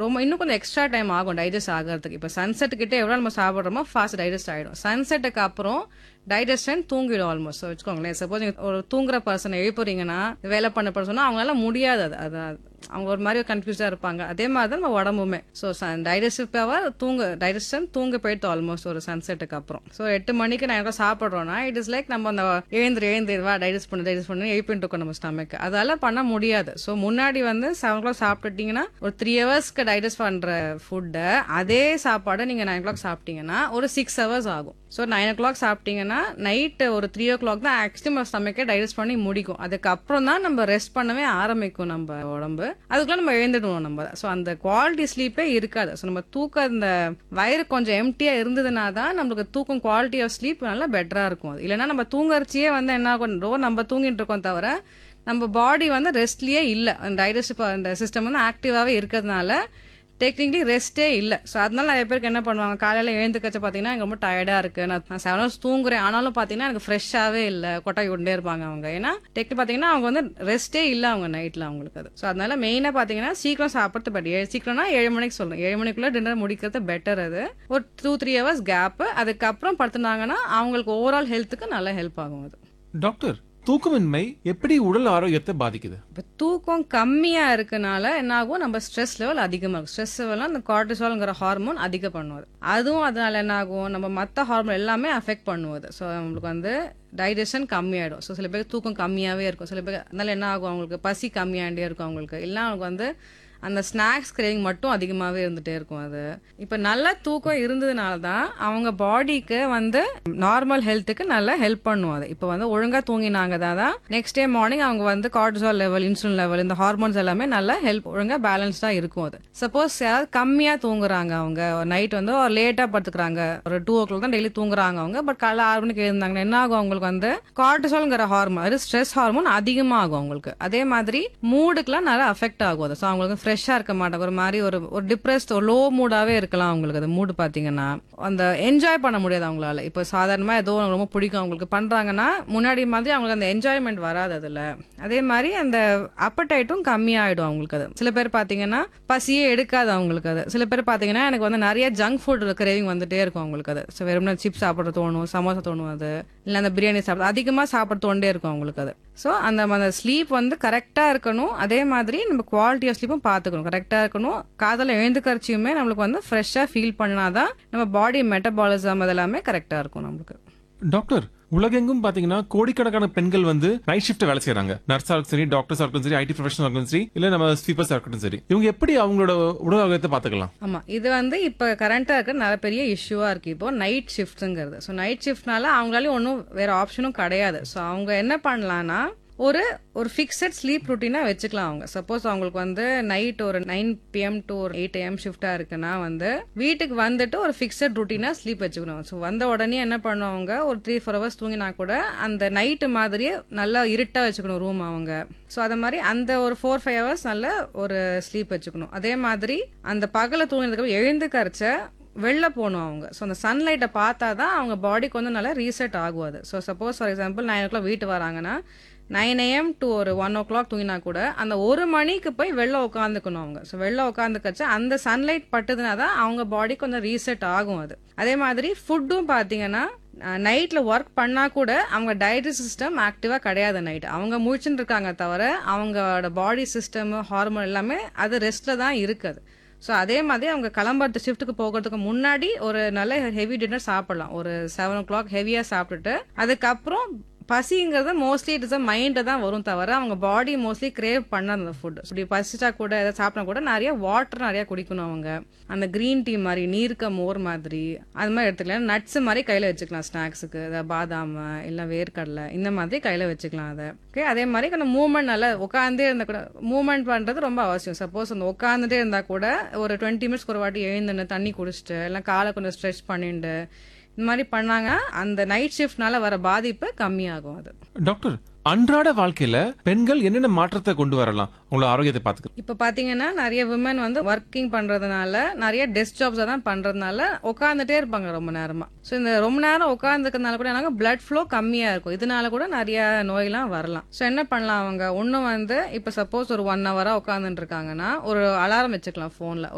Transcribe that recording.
ரொம்ப இன்னும் கொஞ்சம் எக்ஸ்ட்ரா டைம் ஆகும் டைஜஸ்ட் ஆகிறதுக்கு இப்போ சன்செட் கிட்ட எவ்வளோ நம்ம சாப்பிட்றோமோ ஃபாஸ்ட் டைஜஸ்ட் ஆகிடும் சன்செட்டுக்கு அப்புறம் டைஜஷன் தூங்கிடும் ஆல்மோஸ்ட் வச்சுக்கோங்களேன் சப்போஸ் நீங்கள் ஒரு தூங்குற பர்சனை எழுப்புறீங்கன்னா வேலை பண்ண பர்சனா அவங்களால முடியாது அது அது அவங்க ஒரு மாதிரி கன்ஃபியூஸாக இருப்பாங்க அதே மாதிரி தான் நம்ம உடம்புமே ஸோ டைஜஸ்டிவ் பவர் தூங்க டைஜஷன் தூங்க போயிட்டு ஆல்மோஸ்ட் ஒரு சன்செட்டுக்கு அப்புறம் ஸோ எட்டு மணிக்கு நான் எவ்வளோ சாப்பிட்றோன்னா இட் இஸ் லைக் நம்ம அந்த எழுந்திரு எழுந்திரு வா டைஜஸ்ட் பண்ணு டைஜஸ்ட் பண்ணு எழுப்பிட்டு இருக்கோம் நம்ம ஸ்டமக்கு அதெல்லாம் பண்ண முடியாது ஸோ முன்னாடி வந்து செவன் ஓ கிளாக் சாப்பிட்டுட்டீங்கன்னா ஒரு த்ரீ ஹவர்ஸ்க்கு டைஜஸ்ட் பண்ணுற ஃபுட்டை அதே சாப்பாடை நீங்கள் நைன் ஓ கிளாக் சாப்பிட்டீங்கன்னா ஒரு சிக்ஸ் ஹவர்ஸ் ஆகும் ஸோ நைன் ஓ கிளாக் சாப்பிட்டீங்கன்னா நைட்டு ஒரு த்ரீ ஓ கிளாக் தான் ஆக்சுவலி நம்ம ஸ்டமக்கே டைஜஸ்ட் பண்ணி முடிக்கும் அதுக்கப்புறம் தான் நம்ம ரெஸ்ட் பண்ணவே ஆரம்பிக்கும் நம்ம உடம்பு அதுக்குள்ள நம்ம எழுந்துடுவோம் நம்ம ஸோ அந்த குவாலிட்டி ஸ்லீப்பே இருக்காது ஸோ நம்ம தூக்கம் அந்த வயிறு கொஞ்சம் எம்டியா இருந்ததுனா தான் நம்மளுக்கு தூக்கம் குவாலிட்டி ஆஃப் ஸ்லீப் நல்லா பெட்டரா இருக்கும் அது இல்லைன்னா நம்ம தூங்கறச்சியே வந்து என்ன ஆகும் ரோ நம்ம தூங்கிட்டு இருக்கோம் தவிர நம்ம பாடி வந்து ரெஸ்ட்லயே இல்லை அந்த டைஜஸ்டிவ் அந்த சிஸ்டம் வந்து ஆக்டிவாகவே இருக்கிறதுனால டெக்னிக்கலி ரெஸ்ட்டே இல்லை ஸோ அதனால நிறைய பேருக்கு என்ன பண்ணுவாங்க காலையில் எழுந்துக்கச்ச பார்த்தீங்கன்னா எனக்கு ரொம்ப டயர்டாக இருக்கு நான் நான் செவன் ஹவர்ஸ் தூங்குறேன் ஆனாலும் பார்த்தீங்கன்னா எனக்கு ஃப்ரெஷ்ஷாகவே இல்லை கொட்டாய் விட்டே இருப்பாங்க அவங்க ஏன்னா டெக்னிக் பார்த்தீங்கன்னா அவங்க வந்து ரெஸ்ட்டே இல்லை அவங்க நைட்டில் அவங்களுக்கு அது ஸோ அதனால மெயினாக பார்த்தீங்கன்னா சீக்கிரம் சாப்பிட்றது பெட் ஏழு சீக்கிரம்னா ஏழு மணிக்கு சொல்லுங்க ஏழு மணிக்குள்ளே டின்னர் முடிக்கிறது பெட்டர் அது ஒரு டூ த்ரீ ஹவர்ஸ் கேப்பு அதுக்கப்புறம் படுத்துனாங்கன்னா அவங்களுக்கு ஓவரால் ஹெல்த்துக்கு நல்லா ஹெல்ப் ஆகும் அது டாக்டர் தூக்கமின்மை எப்படி உடல் ஆரோக்கியத்தை பாதிக்குது இப்போ தூக்கம் கம்மியா இருக்கனால என்ன ஆகும் நம்ம ஸ்ட்ரெஸ் லெவல் அதிகமா இருக்கும் ஸ்ட்ரெஸ் லெவல் அந்த கார்டிசால்ங்கிற ஹார்மோன் அதிகம் பண்ணுவது அதுவும் அதனால என்ன ஆகும் நம்ம மற்ற ஹார்மோன் எல்லாமே அஃபெக்ட் பண்ணுவது ஸோ நம்மளுக்கு வந்து டைஜஷன் கம்மியாயிடும் ஸோ சில பேருக்கு தூக்கம் கம்மியாவே இருக்கும் சில பேர் அதனால என்ன ஆகும் அவங்களுக்கு பசி கம்மியாண்டே இருக்கும் அவங்களுக்கு இல்லை அவங்களுக்கு வந்து அந்த ஸ்நாக்ஸ் கிரேவிங் மட்டும் அதிகமாகவே இருந்துகிட்டே இருக்கும் அது இப்போ நல்ல தூக்கம் இருந்ததுனால தான் அவங்க பாடிக்கு வந்து நார்மல் ஹெல்த்துக்கு நல்லா ஹெல்ப் பண்ணும் அது இப்போ வந்து ஒழுங்காக தூங்கினாங்க தான் நெக்ஸ்ட் டே மார்னிங் அவங்க வந்து கார்டிசால் லெவல் இன்சுலின் லெவல் இந்த ஹார்மோன்ஸ் எல்லாமே நல்லா ஹெல்ப் ஒழுங்காக பேலன்ஸ்டாக இருக்கும் அது சப்போஸ் யாராவது கம்மியாக தூங்குறாங்க அவங்க நைட் வந்து ஒரு லேட்டாக படுத்துக்கிறாங்க ஒரு டூ ஓ கிளாக் தான் டெய்லி தூங்குறாங்க அவங்க பட் காலைல ஆறு மணிக்கு எழுந்தாங்கன்னா என்ன ஆகும் அவங்களுக்கு வந்து கார்டிசால்ங்கிற ஹார்மோன் அது ஸ்ட்ரெஸ் ஹார்மோன் அதிகமாகும் அவங்களுக்கு அதே மாதிரி மூடுக்கெல்லாம் நல்லா அஃபெக்ட் ஆகும் அது ஸோ அவங்களுக்கு ஃப்ரெஷ்ஷாக இருக்க மாட்டாங்க ஒரு மாதிரி ஒரு ஒரு டிப்ரெஸ்ட் ஒரு லோ மூடாவே இருக்கலாம் அவங்களுக்கு அது மூடு பார்த்தீங்கன்னா அந்த என்ஜாய் பண்ண முடியாது அவங்களால இப்போ சாதாரணமாக ஏதோ ரொம்ப பிடிக்கும் அவங்களுக்கு பண்ணுறாங்கன்னா முன்னாடி மாதிரி அவங்களுக்கு அந்த என்ஜாய்மெண்ட் வராது அதில் அதே மாதிரி அந்த அப்படைட்டும் கம்மியாயிடும் அவங்களுக்கு அது சில பேர் பார்த்தீங்கன்னா பசியே எடுக்காது அவங்களுக்கு அது சில பேர் பார்த்தீங்கன்னா எனக்கு வந்து நிறைய ஜங்க் ஃபுட் கிரேவிங் வந்துட்டே இருக்கும் அவங்களுக்கு அது ஸோ வெறும்னா சிப்ஸ் சாப்பிட தோணும் சமோசா தோணும் அது இல்லை அந்த பிரியாணி சாப்பிட அதிகமாக சாப்பிட தோண்டே இருக்கும் அவங்களுக்கு அது ஸோ அந்த அந்த ஸ்லீப் வந்து கரெக்டாக இருக்கணும் அதே மாதிரி நம்ம குவாலிட்டி ஆஃப் ஸ்லீப்பும் பார்த்துக்கணும் கரெக்டாக இருக்கணும் காதல எழுந்துக்கரிச்சியுமே நம்மளுக்கு வந்து ஃப்ரெஷ்ஷாக ஃபீல் பண்ணாதான் நம்ம பாடி மெட்டபாலிசம் அதெல்லாமே கரெக்டாக இருக்கும் நம்மளுக்கு டாக்டர் உலகெங்கும் பாத்தீங்கன்னா கோடிக்கணக்கான பெண்கள் வந்து நைட் ஷிஃப்ட் வேலை செய்யறாங்க நர்ஸா இருக்கட்டும் சரி டாக்டர்ஸா இருக்கட்டும் சரி ஐடி ப்ரொஃபஷனல் இருக்கட்டும் சரி இல்ல நம்ம ஸ்வீப்பர்ஸா இருக்கட்டும் சரி இவங்க எப்படி அவங்களோட உடல் ஆரோக்கியத்தை பாத்துக்கலாம் ஆமா இது வந்து இப்ப கரண்டா இருக்க நிறைய பெரிய இஷ்யூவா இருக்கு இப்போ நைட் ஷிஃப்ட்ங்கிறது ஸோ நைட் ஷிஃப்ட்னால அவங்களால ஒன்றும் வேற ஆப்ஷனும் கிடையாது ஸோ அவங்க என்ன பண்ணலாம்னா ஒரு ஒரு ஃபிக்ஸட் ஸ்லீப் ருட்டீனாக வச்சுக்கலாம் அவங்க சப்போஸ் அவங்களுக்கு வந்து நைட் ஒரு நைன் பிஎம் டு ஒரு எயிட் ஏஎம் ஷிஃப்டாக இருக்குன்னா வந்து வீட்டுக்கு வந்துட்டு ஒரு ஃபிக்ஸட் ருட்டீனாக ஸ்லீப் வச்சுக்கணும் ஸோ வந்த உடனே என்ன பண்ணுவாங்க ஒரு த்ரீ ஃபோர் ஹவர்ஸ் தூங்கினா கூட அந்த நைட்டு மாதிரியே நல்லா இருட்டாக வச்சுக்கணும் ரூம் அவங்க ஸோ அது மாதிரி அந்த ஒரு ஃபோர் ஃபைவ் ஹவர்ஸ் நல்ல ஒரு ஸ்லீப் வச்சுக்கணும் அதே மாதிரி அந்த பகலை தூங்கினதுக்கு எழுந்து கரைச்ச வெளில போகணும் அவங்க ஸோ அந்த சன்லைட்டை பார்த்தா தான் அவங்க பாடிக்கு வந்து நல்லா ரீசெட் ஆகும் அது so suppose for example nine o'clock வீட்டு வராங்கன்னா நைன் ஏஎம் டு ஒரு ஒன் ஓ கிளாக் தூங்கினா கூட அந்த ஒரு மணிக்கு போய் வெளில உட்காந்துக்கணும் அவங்க ஸோ வெளில உட்காந்துக்கச்சு அந்த சன்லைட் பட்டுதுனா தான் அவங்க பாடி கொஞ்சம் ரீசெட் ஆகும் அது அதே மாதிரி ஃபுட்டும் பார்த்தீங்கன்னா நைட்டில் ஒர்க் பண்ணால் கூட அவங்க டைஜஸ்ட் சிஸ்டம் ஆக்டிவாக கிடையாது நைட் அவங்க முழிச்சுட்டு இருக்காங்க தவிர அவங்களோட பாடி சிஸ்டம் ஹார்மோன் எல்லாமே அது ரெஸ்ட்டில் தான் இருக்குது ஸோ அதே மாதிரி அவங்க கிளம்புறது ஷிஃப்ட்டுக்கு போகிறதுக்கு முன்னாடி ஒரு நல்ல ஹெவி டின்னர் சாப்பிடலாம் ஒரு செவன் ஓ கிளாக் ஹெவியாக சாப்பிட்டுட்டு அதுக்கப்புறம் பசிங்கிறது மோஸ்ட்லி இட் இஸ் அ மைண்டை தான் வரும் தவிர அவங்க பாடி மோஸ்ட்லி கிரேவ் பண்ணாது அந்த ஃபுட் இப்படி பசிச்சா கூட எதாவது சாப்பிட்டா கூட நிறைய வாட்டர் நிறைய குடிக்கணும் அவங்க அந்த க்ரீன் டீ மாதிரி நீர்க்க மோர் மாதிரி அது மாதிரி எடுத்துக்கலாம் நட்ஸ் மாதிரி கையில் வச்சுக்கலாம் ஸ்நாக்ஸுக்கு அதாவது பாதாம் இல்லை வேர்க்கடலை இந்த மாதிரி கையில் வச்சுக்கலாம் அதை ஓகே அதே மாதிரி கொஞ்சம் மூவ்மெண்ட் நல்லா உட்காந்தே இருந்தால் கூட மூவ்மெண்ட் பண்ணுறது ரொம்ப அவசியம் சப்போஸ் அந்த உட்காந்துட்டே இருந்தால் கூட ஒரு டுவெண்ட்டி மினிட்ஸ்க்கு ஒரு வாட்டி எழுந்துன்னு தண்ணி குடிச்சிட்டு இல்லை காலை கொஞ்சம் ஸ்ட்ரெச் பண்ணிட்டு இந்த மாதிரி பண்ணாங்க அந்த நைட் ஷிஃப்ட்னால வர பாதிப்பு கம்மியாகும் அது டாக்டர் அன்றாட வாழ்க்கையில பெண்கள் என்னென்ன மாற்றத்தை கொண்டு வரலாம் உங்களோட ஆரோக்கியத்தை பாத்துக்க இப்போ பார்த்தீங்கன்னா நிறைய விமன் வந்து ஒர்க்கிங் பண்ணுறதுனால நிறைய டெஸ்க் ஜாப்ஸை தான் பண்ணுறதுனால உட்காந்துட்டே இருப்பாங்க ரொம்ப நேரமாக ஸோ இந்த ரொம்ப நேரம் உட்காந்துக்கிறதுனால கூட என்ன பிளட் ஃப்ளோ கம்மியாக இருக்கும் இதனால கூட நிறைய நோயெல்லாம் வரலாம் ஸோ என்ன பண்ணலாம் அவங்க ஒன்று வந்து இப்போ சப்போஸ் ஒரு ஒன் ஹவராக உட்காந்துட்டு இருக்காங்கன்னா ஒரு அலாரம் வச்சுக்கலாம் ஃபோனில்